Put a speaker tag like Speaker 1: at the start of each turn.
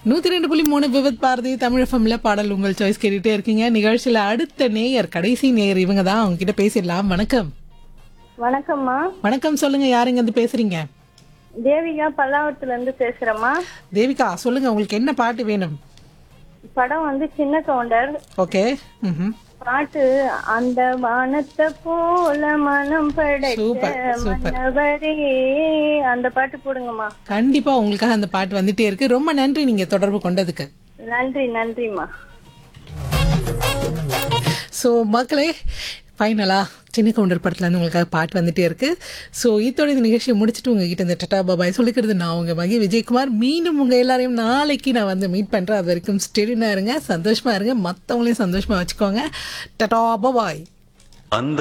Speaker 1: நூத்தி ரெண்டு புள்ளி மூணு விவத் பாரதி தமிழ் எஃப்எம்ல பாடல் உங்கள் சாய்ஸ் கேட்டுட்டே இருக்கீங்க நிகழ்ச்சியில அடுத்த நேயர் கடைசி நேயர் இவங்க தான் அவங்க கிட்ட பேசிடலாம் வணக்கம்
Speaker 2: வணக்கம்மா
Speaker 1: வணக்கம் சொல்லுங்க யாருங்க இருந்து பேசுறீங்க
Speaker 2: தேவிகா பல்லாவரத்துல இருந்து பேசுறேம்மா
Speaker 1: தேவிகா சொல்லுங்க உங்களுக்கு என்ன பாட்டு வேணும்
Speaker 2: படம் வந்து சின்ன கவுண்டர்
Speaker 1: ஓகே ம்
Speaker 2: பாட்டு அந்த வானத்தை போல மனம் படைத்த
Speaker 1: சூப்பர், சூப்பர்.
Speaker 2: மன்னவரே அந்த பாட்டு போடுங்கம்மா
Speaker 1: கண்டிப்பா உங்களுக்காக அந்த பாட்டு வந்துட்டே இருக்கு ரொம்ப நன்றி நீங்க தொடர்பு கொண்டதுக்கு
Speaker 2: நன்றி நன்றிம்மா
Speaker 1: ஸோ மக்களே ஃபைனலா சின்ன கவுண்டர் படத்துல இருந்து உங்களுக்காக பாட்டு வந்துட்டே இருக்கு ஸோ இதோட இந்த நிகழ்ச்சியை முடிச்சுட்டு உங்ககிட்ட இந்த டட்டா பாபாய் சொல்லிக்கிறது நான் உங்க மகி விஜயகுமார் மீண்டும் உங்க எல்லாரையும் நாளைக்கு நான் வந்து மீட் பண்றேன் அது வரைக்கும் ஸ்டெடினா இருங்க சந்தோஷமா இருங்க மற்றவங்களையும் சந்தோஷமா வச்சுக்கோங்க டட்டா பாபாய்
Speaker 3: அந்த